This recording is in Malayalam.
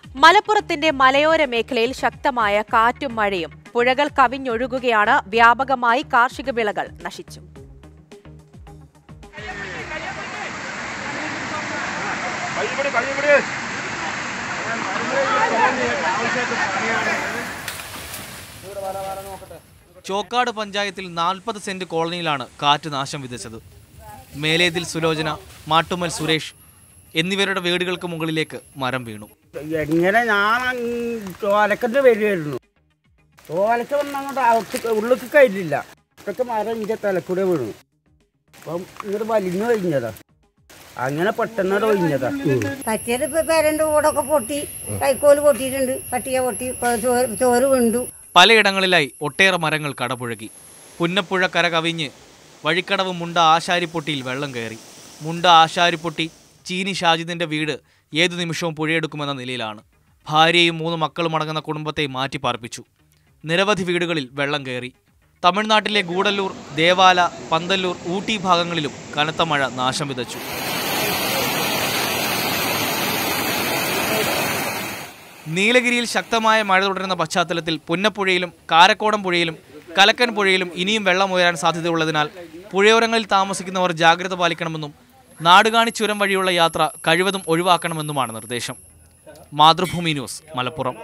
മലപ്പുറത്തിന്റെ മലയോര മേഖലയിൽ ശക്തമായ കാറ്റും മഴയും പുഴകൾ കവിഞ്ഞൊഴുകുകയാണ് വ്യാപകമായി കാർഷിക വിളകൾ നശിച്ചു ചോക്കാട് പഞ്ചായത്തിൽ നാൽപ്പത് സെന്റ് കോളനിയിലാണ് കാറ്റ് നാശം വിതച്ചത് മേലേതിൽ സുലോചന മാട്ടുമൽ സുരേഷ് എന്നിവരുടെ വീടുകൾക്ക് മുകളിലേക്ക് മരം വീണു എങ്ങനെ ഞാൻ തോലക്കത്ത് വരുമായിരുന്നു തോലക്ക വന്നങ്ങോട്ട് അകത്ത് ഉള്ളിൽ കയറ്റില്ല ഇതൊക്കെ മരം ഇന്റെ തലക്കൂടെ വീണു അപ്പം ഇങ്ങോട്ട് വലിഞ്ഞു കഴിഞ്ഞതാ അങ്ങനെ പെട്ടെന്ന് ഒഴിഞ്ഞതാ പറ്റിയത് ഇപ്പൊ പേരന്റെ കൂടൊക്കെ പൊട്ടി കൈക്കോല് പൊട്ടിയിട്ടുണ്ട് പട്ടിക പൊട്ടി ഇപ്പൊ ചോറ് ചോറ് വീണ്ടു പലയിടങ്ങളിലായി ഒട്ടേറെ മരങ്ങൾ കടപുഴകി പുന്നപ്പുഴ കര കവിഞ്ഞ് വഴിക്കടവ് മുണ്ട ആശാരിപ്പൊട്ടിയിൽ വെള്ളം കയറി മുണ്ട ആശാരിപ്പൊട്ടി ചീനി ഷാജിദിന്റെ വീട് ഏതു നിമിഷവും പുഴയെടുക്കുമെന്ന നിലയിലാണ് ഭാര്യയും മൂന്ന് മക്കളും അടങ്ങുന്ന കുടുംബത്തെ മാറ്റിപ്പാർപ്പിച്ചു നിരവധി വീടുകളിൽ വെള്ളം കയറി തമിഴ്നാട്ടിലെ ഗൂഡല്ലൂർ ദേവാല പന്തല്ലൂർ ഊട്ടി ഭാഗങ്ങളിലും കനത്ത മഴ നാശം വിതച്ചു നീലഗിരിയിൽ ശക്തമായ മഴ തുടരുന്ന പശ്ചാത്തലത്തിൽ പുന്നപ്പുഴയിലും കാരക്കോടം പുഴയിലും കലക്കൻ പുഴയിലും ഇനിയും വെള്ളം ഉയരാൻ സാധ്യതയുള്ളതിനാൽ പുഴയോരങ്ങളിൽ താമസിക്കുന്നവർ ജാഗ്രത പാലിക്കണമെന്നും നാടുകാണി ചുരം വഴിയുള്ള യാത്ര കഴിവതും ഒഴിവാക്കണമെന്നുമാണ് നിർദ്ദേശം മാതൃഭൂമി ന്യൂസ് മലപ്പുറം